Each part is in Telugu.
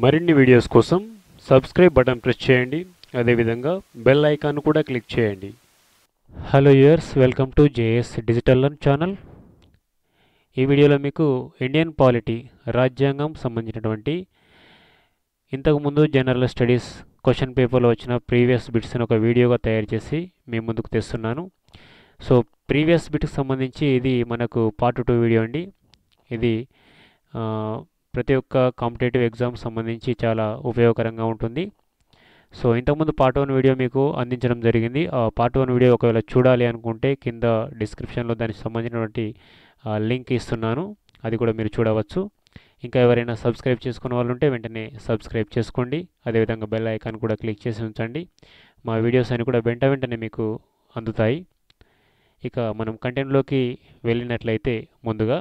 మరిన్ని వీడియోస్ కోసం సబ్స్క్రైబ్ బటన్ ప్రెస్ చేయండి అదేవిధంగా బెల్ ఐకాన్ కూడా క్లిక్ చేయండి hello viewers welcome to JS digital learn channel ఈ వీడియోలో మీకు ఇండియన్ పాలిటీ రాజ్యాంగం సంబంధించినటువంటి ఇంతకుముందు జనరల్ స్టడీస్ క్వశ్చన్ పేపర్లో వచ్చిన ప్రీవియస్ బిట్స్ని ఒక వీడియోగా తయారు చేసి మీ ముందుకు తెస్తున్నాను సో ప్రీవియస్ బిట్కి సంబంధించి ఇది మనకు పార్ట్ టూ వీడియో అండి ఇది ఆ, ప్రతి ఒక్క కాంపిటేటివ్ ఎగ్జామ్ సంబంధించి చాలా ఉపయోగకరంగా ఉంటుంది సో ఇంతకుముందు పార్ట్ వన్ వీడియో మీకు అందించడం జరిగింది ఆ పార్ట్ వన్ వీడియో ఒకవేళ చూడాలి అనుకుంటే కింద డిస్క్రిప్షన్లో దానికి సంబంధించినటువంటి లింక్ ఇస్తున్నాను అది కూడా మీరు చూడవచ్చు ఇంకా ఎవరైనా సబ్స్క్రైబ్ చేసుకున్న వాళ్ళు ఉంటే వెంటనే సబ్స్క్రైబ్ చేసుకోండి అదేవిధంగా బెల్ ఐకాన్ కూడా క్లిక్ చేసి ఉంచండి మా వీడియోస్ అన్ని కూడా వెంట వెంటనే మీకు అందుతాయి ఇక మనం కంటెంట్లోకి వెళ్ళినట్లయితే ముందుగా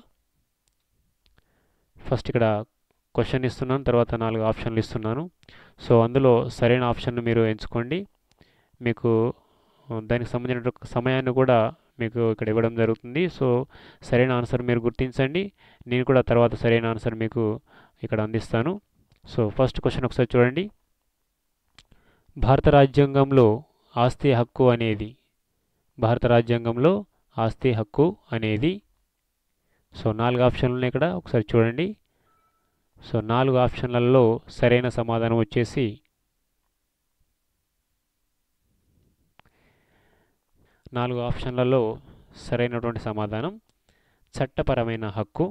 ఫస్ట్ ఇక్కడ క్వశ్చన్ ఇస్తున్నాను తర్వాత నాలుగు ఆప్షన్లు ఇస్తున్నాను సో అందులో సరైన ఆప్షన్ను మీరు ఎంచుకోండి మీకు ఆ, దానికి సంబంధించిన సమయాన్ని కూడా మీకు ఇక్కడ ఇవ్వడం జరుగుతుంది సో సరైన ఆన్సర్ మీరు గుర్తించండి నేను కూడా తర్వాత సరైన ఆన్సర్ మీకు ఇక్కడ అందిస్తాను సో ఫస్ట్ క్వశ్చన్ ఒకసారి చూడండి భారత రాజ్యాంగంలో ఆస్తి హక్కు అనేది భారత రాజ్యాంగంలో ఆస్తి హక్కు అనేది సో నాలుగు ఆప్షన్లు ఉన్నాయి ఇక్కడ ఒకసారి చూడండి సో నాలుగు ఆప్షన్లలో సరైన సమాధానం వచ్చేసి నాలుగు ఆప్షన్లలో సరైనటువంటి సమాధానం చట్టపరమైన హక్కు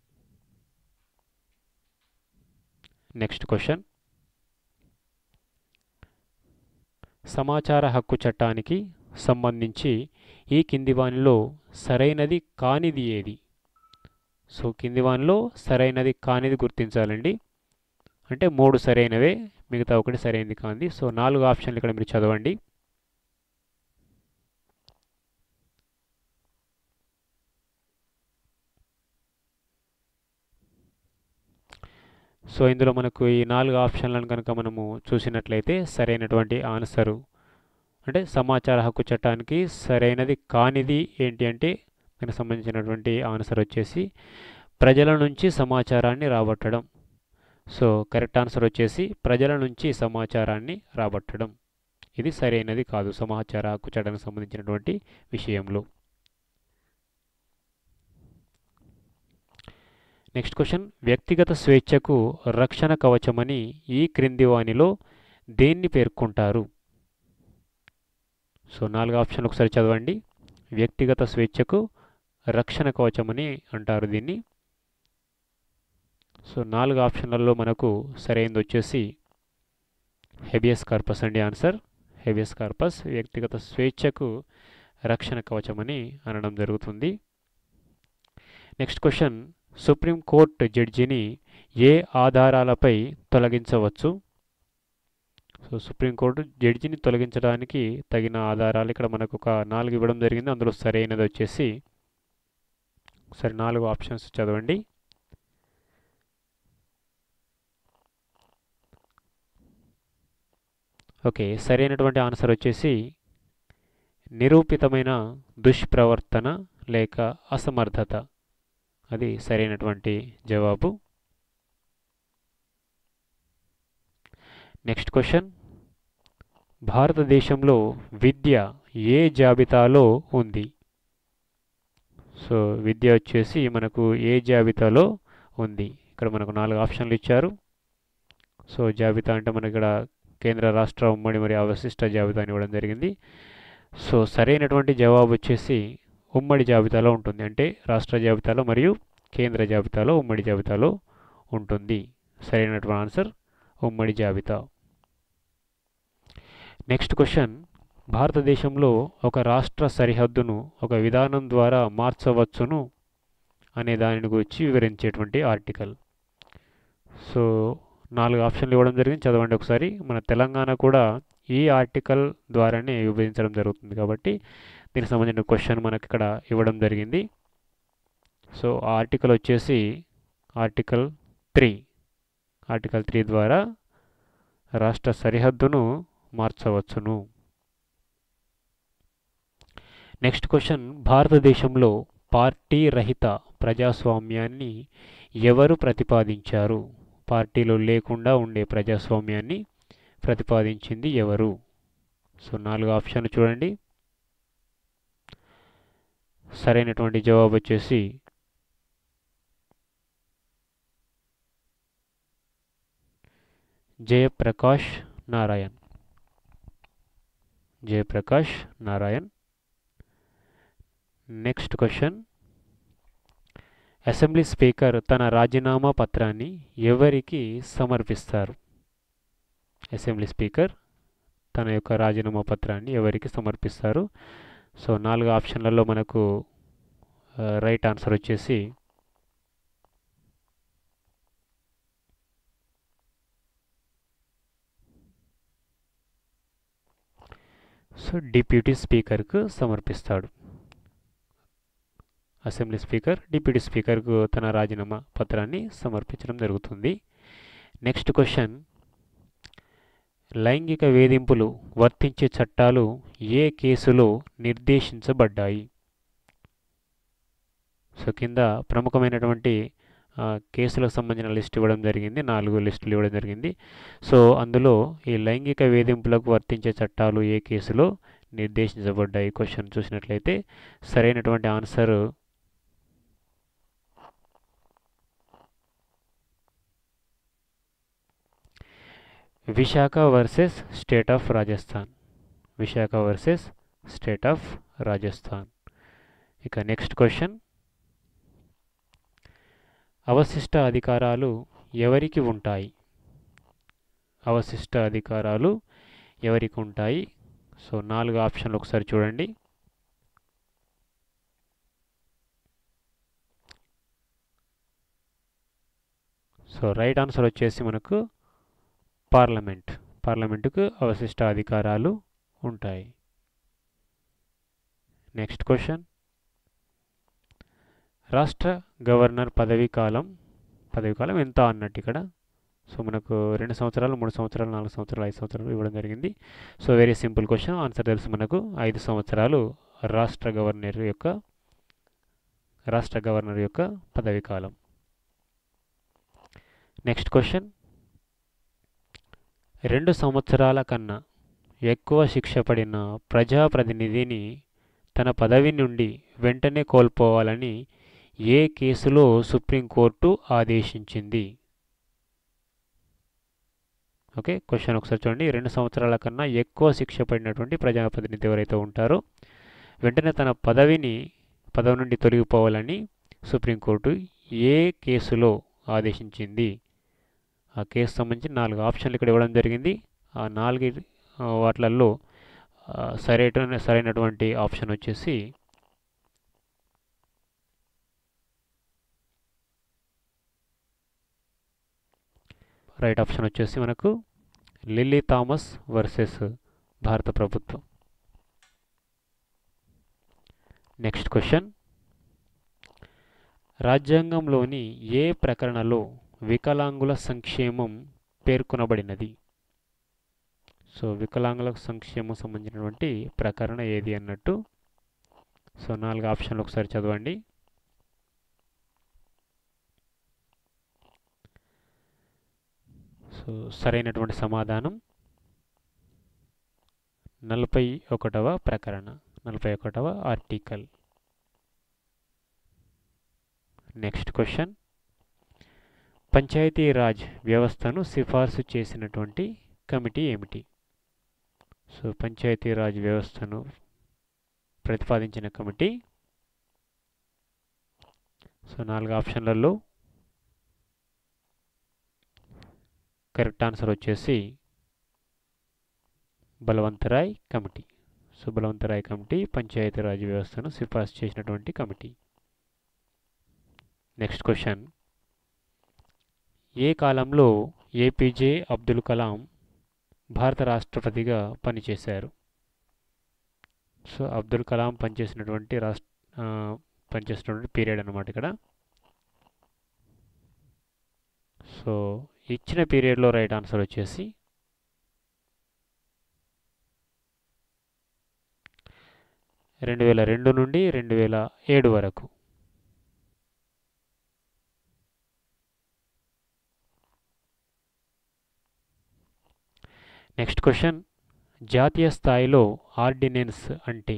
నెక్స్ట్ క్వశ్చన్ సమాచార హక్కు చట్టానికి సంబంధించి ఈ కింది వానిలో సరైనది కానిది ఏది సో కింది వానిలో సరైనది కానిది గుర్తించాలండి అంటే మూడు సరైనవే మిగతా ఒకటి సరైనది కానిది సో నాలుగు ఆప్షన్లు ఇక్కడ మీరు చదవండి సో ఇందులో మనకు ఈ నాలుగు ఆప్షన్లను కనుక మనము చూసినట్లయితే సరైనటువంటి ఆన్సరు అంటే సమాచార హక్కు చట్టానికి సరైనది కానిది ఏంటి అంటే దానికి సంబంధించినటువంటి ఆన్సర్ వచ్చేసి ప్రజల నుంచి సమాచారాన్ని రాబట్టడం సో కరెక్ట్ ఆన్సర్ వచ్చేసి ప్రజల నుంచి సమాచారాన్ని రాబట్టడం ఇది సరైనది కాదు సమాచార హక్కు చట్టానికి సంబంధించినటువంటి విషయంలో నెక్స్ట్ క్వశ్చన్ వ్యక్తిగత స్వేచ్ఛకు రక్షణ కవచమని ఈ క్రింది వానిలో దేన్ని పేర్కొంటారు సో నాలుగు ఆప్షన్లు ఒకసారి చదవండి వ్యక్తిగత స్వేచ్ఛకు రక్షణ కవచమని అంటారు దీన్ని సో నాలుగు ఆప్షన్లలో మనకు సరైనది వచ్చేసి హెబియస్ కార్పస్ అండి ఆన్సర్ హెబియస్ కార్పస్ వ్యక్తిగత స్వేచ్ఛకు రక్షణ కవచమని అనడం జరుగుతుంది నెక్స్ట్ క్వశ్చన్ సుప్రీం కోర్టు జడ్జిని ఏ ఆధారాలపై తొలగించవచ్చు సో సుప్రీంకోర్టు జడ్జిని తొలగించడానికి తగిన ఆధారాలు ఇక్కడ మనకు ఒక నాలుగు ఇవ్వడం జరిగింది అందులో సరైనది వచ్చేసి సరే నాలుగు ఆప్షన్స్ చదవండి ఓకే సరైనటువంటి ఆన్సర్ వచ్చేసి నిరూపితమైన దుష్ప్రవర్తన లేక అసమర్థత అది సరైనటువంటి జవాబు నెక్స్ట్ క్వశ్చన్ భారతదేశంలో విద్య ఏ జాబితాలో ఉంది సో విద్య వచ్చేసి మనకు ఏ జాబితాలో ఉంది ఇక్కడ మనకు నాలుగు ఆప్షన్లు ఇచ్చారు సో జాబితా అంటే మనకి ఇక్కడ కేంద్ర రాష్ట్ర ఉమ్మడి మరియు అవశిష్ట జాబితాని ఇవ్వడం జరిగింది సో సరైనటువంటి జవాబు వచ్చేసి ఉమ్మడి జాబితాలో ఉంటుంది అంటే రాష్ట్ర జాబితాలో మరియు కేంద్ర జాబితాలో ఉమ్మడి జాబితాలో ఉంటుంది సరైనటువంటి ఆన్సర్ ఉమ్మడి జాబితా నెక్స్ట్ క్వశ్చన్ భారతదేశంలో ఒక రాష్ట్ర సరిహద్దును ఒక విధానం ద్వారా మార్చవచ్చును అనే దానిని గురించి వివరించేటువంటి ఆర్టికల్ సో నాలుగు ఆప్షన్లు ఇవ్వడం జరిగింది చదవండి ఒకసారి మన తెలంగాణ కూడా ఈ ఆర్టికల్ ద్వారానే విభజించడం జరుగుతుంది కాబట్టి దీనికి సంబంధించిన క్వశ్చన్ మనకి ఇక్కడ ఇవ్వడం జరిగింది సో ఆ ఆర్టికల్ వచ్చేసి ఆర్టికల్ త్రీ ఆర్టికల్ త్రీ ద్వారా రాష్ట్ర సరిహద్దును మార్చవచ్చును నెక్స్ట్ క్వశ్చన్ భారతదేశంలో పార్టీ రహిత ప్రజాస్వామ్యాన్ని ఎవరు ప్రతిపాదించారు పార్టీలు లేకుండా ఉండే ప్రజాస్వామ్యాన్ని ప్రతిపాదించింది ఎవరు సో నాలుగు ఆప్షన్లు చూడండి సరైనటువంటి జవాబు వచ్చేసి Jayaprakash Narayan Jayaprakash Narayan next question assembly speaker తన రాజీనామా పత్రాన్ని ఎవరికి సమర్పిస్తారు అసెంబ్లీ స్పీకర్ తన యొక్క రాజీనామా పత్రాన్ని ఎవరికి సమర్పిస్తారు సో నాలుగు ఆప్షన్లలో మనకు రైట్ ఆన్సర్ వచ్చేసి సో డిప్యూటీ స్పీకర్కు సమర్పిస్తాడు అసెంబ్లీ స్పీకర్ డిప్యూటీ స్పీకర్కు తన రాజీనామా పత్రాన్ని సమర్పించడం జరుగుతుంది నెక్స్ట్ క్వశ్చన్ లైంగిక వేధింపులు వర్తించే చట్టాలు ఏ కేసులో నిర్దేశించబడ్డాయి సో కింద ప్రముఖమైనటువంటి కేసులకు సంబంధించిన లిస్ట్ ఇవ్వడం జరిగింది నాలుగు లిస్టులు ఇవ్వడం జరిగింది సో అందులో ఈ లైంగిక వేధింపులకు వర్తించే చట్టాలు ఏ కేసులో నిర్దేశించబడ్డాయి క్వశ్చన్ చూసినట్లయితే సరైనటువంటి answer Vishaka versus state of Rajasthan Vishaka versus state of Rajasthan ఇక నెక్స్ట్ క్వశ్చన్ అవశిష్ట అధికారాలు ఎవరికి ఉంటాయి అవశిష్ట అధికారాలు ఎవరికి ఉంటాయి సో నాలుగు ఆప్షన్లు ఒకసారి చూడండి సో రైట్ ఆన్సర్ వచ్చేసి మనకు పార్లమెంట్ పార్లమెంటుకు అవశిష్ట అధికారాలు ఉంటాయి నెక్స్ట్ క్వశ్చన్ రాష్ట్ర గవర్నర్ పదవీ కాలం పదవీ కాలం ఎంత అన్నట్టు ఇక్కడ సో మనకు రెండు సంవత్సరాలు మూడు సంవత్సరాలు నాలుగు సంవత్సరాలు ఐదు సంవత్సరాలు ఇవ్వడం జరిగింది so very simple question answer తెలుసు మనకు ఐదు సంవత్సరాలు రాష్ట్ర గవర్నర్ యొక్క రాష్ట్ర గవర్నర్ యొక్క పదవీ కాలం నెక్స్ట్ క్వశ్చన్ రెండు సంవత్సరాల కన్నా ఎక్కువ శిక్ష పడిన ప్రజాప్రతినిధిని తన పదవి నుండి వెంటనే కోల్పోవాలని ఏ కేసులో సుప్రీంకోర్టు ఆదేశించింది ఓకే క్వశ్చన్ ఒకసారి చూడండి రెండు సంవత్సరాల కన్నా ఎక్కువ శిక్ష పడినటువంటి ప్రజాప్రతినిధి ఎవరైతే ఉంటారో వెంటనే తన పదవిని పదవి నుండి తొలగిపోవాలని సుప్రీంకోర్టు ఏ కేసులో ఆదేశించింది ఆ కేసు సంబంధించి నాలుగు ఆప్షన్లు ఇక్కడ ఇవ్వడం జరిగింది ఆ నాలుగు వాటిలలో సరైన సరైనటువంటి ఆప్షన్ వచ్చేసి రైట్ ఆప్షన్ వచ్చేసి మనకు లిల్లీ థామస్ వర్సెస్ భారత ప్రభుత్వం నెక్స్ట్ క్వశ్చన్ రాజ్యాంగంలోని ఏ ప్రకరణలో వికలాంగుల సంక్షేమం పేర్కొనబడినది సో వికలాంగుల సంక్షేమం సంబంధించినటువంటి ప్రకరణ ఏది అన్నట్టు సో నాలుగు ఆప్షన్లు ఒకసారి చదవండి సో సరైనటువంటి సమాధానం నలభై ఒకటవ ప్రకరణ నలభై ఒకటవ ఆర్టికల్ నెక్స్ట్ క్వశ్చన్ పంచాయతీరాజ్ వ్యవస్థను సిఫార్సు చేసినటువంటి కమిటీ ఏమిటి సో పంచాయతీరాజ్ వ్యవస్థను ప్రతిపాదించిన కమిటీ సో నాలుగు ఆప్షన్లలో కరెక్ట్ ఆన్సర్ వచ్చేసి Balwantrai committee so Balwantrai committee Panchayati Raj వ్యవస్థను సిఫార్సు చేసినటువంటి కమిటీ నెక్స్ట్ క్వశ్చన్ ఏ కాలంలో ఏపీజే అబ్దుల్ కలాం భారత రాష్ట్రపతిగా పనిచేశారు సో అబ్దుల్ కలాం పనిచేసినటువంటి రాష్ట్ర పనిచేసినటువంటి పీరియడ్ అనమాట ఇక్కడ సో ఇచ్చిన పీరియడ్లో రైట్ ఆన్సర్ వచ్చేసి రెండు వేల రెండు నుండి రెండు వేల ఏడు వరకు నెక్స్ట్ క్వశ్చన్ జాతీయ స్థాయిలో ఆర్డినెన్స్ అంటే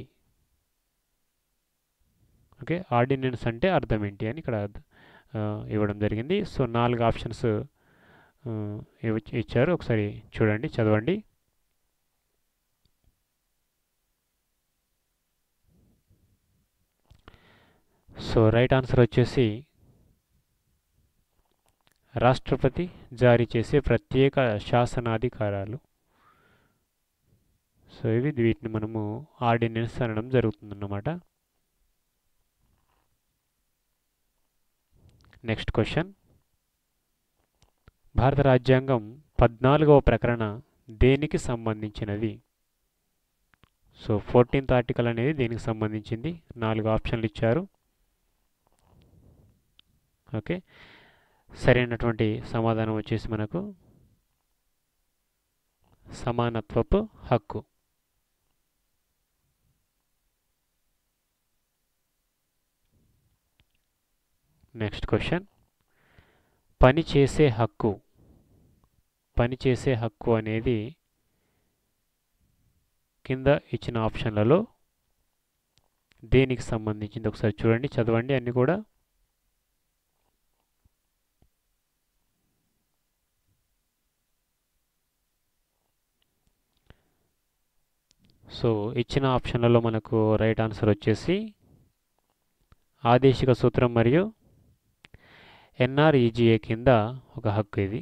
ఓకే ఆర్డినెన్స్ అంటే అర్థం ఏంటి అని ఇక్కడ ఆ, ఇవ్వడం జరిగింది సో నాలుగు ఆప్షన్స్ ఆ, ఇవ్- ఇచ్చారు ఒకసారి చూడండి చదవండి సో రైట్ ఆన్సర్ వచ్చేసి రాష్ట్రపతి జారీ చేసే ప్రత్యేక శాసనాధికారాలు సో ఇవి వీటిని మనము ఆర్డినెన్స్ అనడం జరుగుతుందన్నమాట నెక్స్ట్ క్వశ్చన్ భారత రాజ్యాంగం పద్నాలుగవ ప్రకరణ దేనికి సంబంధించినది సో ఫోర్టీన్త్ ఆర్టికల్ అనేది దేనికి సంబంధించింది నాలుగు ఆప్షన్లు ఇచ్చారు ఓకే సరైనటువంటి సమాధానం వచ్చేసి మనకు సమానత్వపు హక్కు నెక్స్ట్ క్వశ్చన్ పని చేసే హక్కు పని చేసే హక్కు అనేది కింద ఇచ్చిన ఆప్షన్లలో దేనికి సంబంధించింది ఒకసారి చూడండి చదవండి అన్ని కూడా సో ఇచ్చిన ఆప్షన్లలో మనకు రైట్ ఆన్సర్ వచ్చేసి ఆదేశిక సూత్రం మరియు ఎన్ఆర్ఈజిఏ కింద ఒక హక్కు ఇది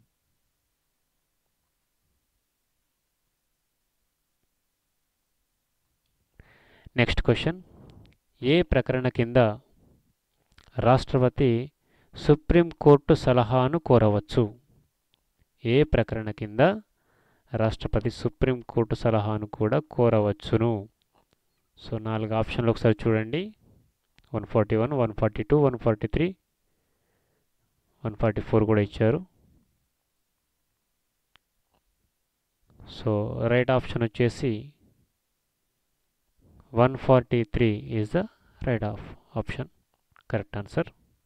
నెక్స్ట్ క్వశ్చన్ ఏ ప్రకరణ కింద రాష్ట్రపతి సుప్రీంకోర్టు సలహాను కోరవచ్చు ఏ ప్రకరణ కింద రాష్ట్రపతి సుప్రీంకోర్టు సలహాను కూడా కోరవచ్చును సో నాలుగు ఆప్షన్లు ఒకసారి చూడండి one forty one one forty two one forty three one forty four కూడా ఇచ్చారు సో రైట్ ఆప్షన్ వచ్చేసి one forty three is the right of option correct answer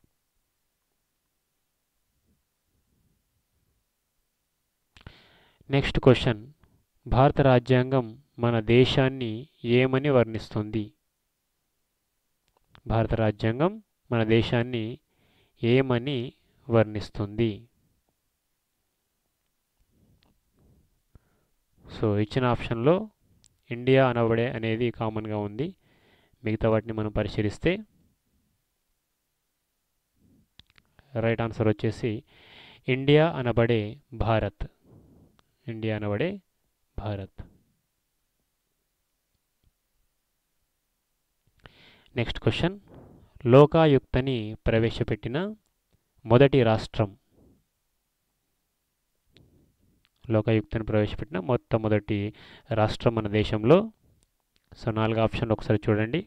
next question భారత రాజ్యాంగం మన దేశాన్ని ఏమని వర్ణిస్తుంది భారత రాజ్యాంగం మన దేశాన్ని ఏమని వర్ణిస్తుంది సో ఇచ్చిన ఆప్షన్లో ఇండియా అనబడే అనేది కామన్గా ఉంది మిగతా వాటిని మనం పరిశీలిస్తే రైట్ ఆన్సర్ వచ్చేసి ఇండియా అనబడే భారత్ ఇండియా అనబడే భారత్ నెక్స్ట్ క్వశ్చన్ లోకాయుక్తని ప్రవేశపెట్టిన మొదటి రాష్ట్రం లోకాయుక్తని ప్రవేశపెట్టిన మొట్టమొదటి రాష్ట్రం మన దేశంలో సో నాలుగు ఆప్షన్లు ఒకసారి చూడండి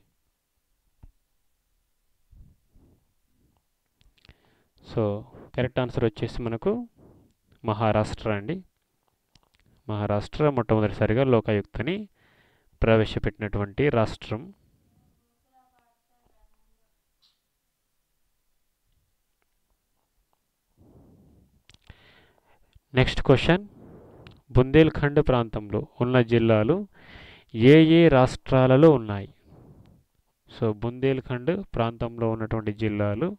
సో కరెక్ట్ ఆన్సర్ వచ్చేసి మనకు మహారాష్ట్ర అండి మహారాష్ట్ర మొట్టమొదటిసారిగా లోకాయుక్తని ప్రవేశపెట్టినటువంటి రాష్ట్రం నెక్స్ట్ క్వశ్చన్ బుందేల్ఖండ్ ప్రాంతంలో ఉన్న జిల్లాలు ఏ ఏ రాష్ట్రాలలో ఉన్నాయి సో బుందేల్ఖండ్ ప్రాంతంలో ఉన్నటువంటి జిల్లాలు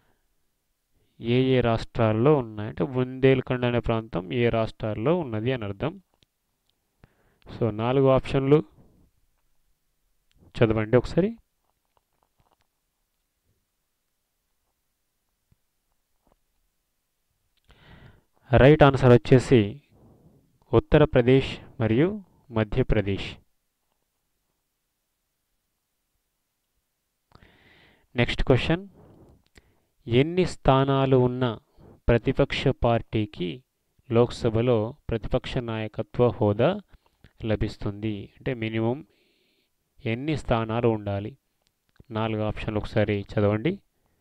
ఏ ఏ రాష్ట్రాల్లో ఉన్నాయి అంటే బుందేల్ఖండ్ అనే ప్రాంతం ఏ రాష్ట్రాల్లో ఉన్నది అని అర్థం సో నాలుగు ఆప్షన్లు చదవండి ఒకసారి రైట్ ఆన్సర్ వచ్చేసి ఉత్తరప్రదేశ్ మరియు మధ్యప్రదేశ్ నెక్స్ట్ క్వశ్చన్ ఎన్ని స్థానాలు ఉన్న ప్రతిపక్ష పార్టీకి లోక్సభలో ప్రతిపక్ష నాయకత్వ హోదా లభిస్తుంది అంటే మినిమం ఎన్ని స్థానాలు ఉండాలి నాలుగు ఆప్షన్లు ఒకసారి చదవండి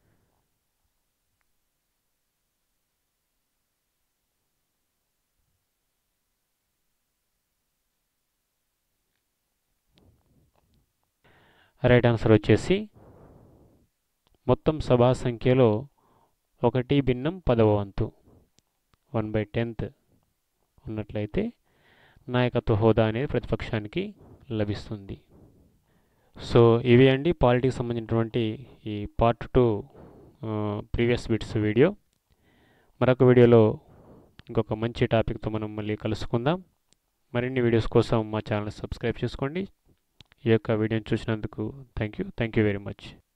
రైట్ ఆన్సర్ వచ్చేసి మొత్తం సభా సంఖ్యలో ఒకటి భిన్నం పదవ వంతు వన్ బై టెన్త్ ఉన్నట్లయితే నాయకత్వ హోదా అనేది ప్రతిపక్షానికి లభిస్తుంది సో ఇవి అండి పాలిటిక్స్ సంబంధించినటువంటి ఈ part two previous bits video మరొక వీడియోలో ఇంకొక మంచి టాపిక్తో మనం మళ్ళీ కలుసుకుందాం మరిన్ని వీడియోస్ కోసం మా ఛానల్ సబ్స్క్రైబ్ చేసుకోండి ఈ యొక్క వీడియోని చూసినందుకు thank you thank you very much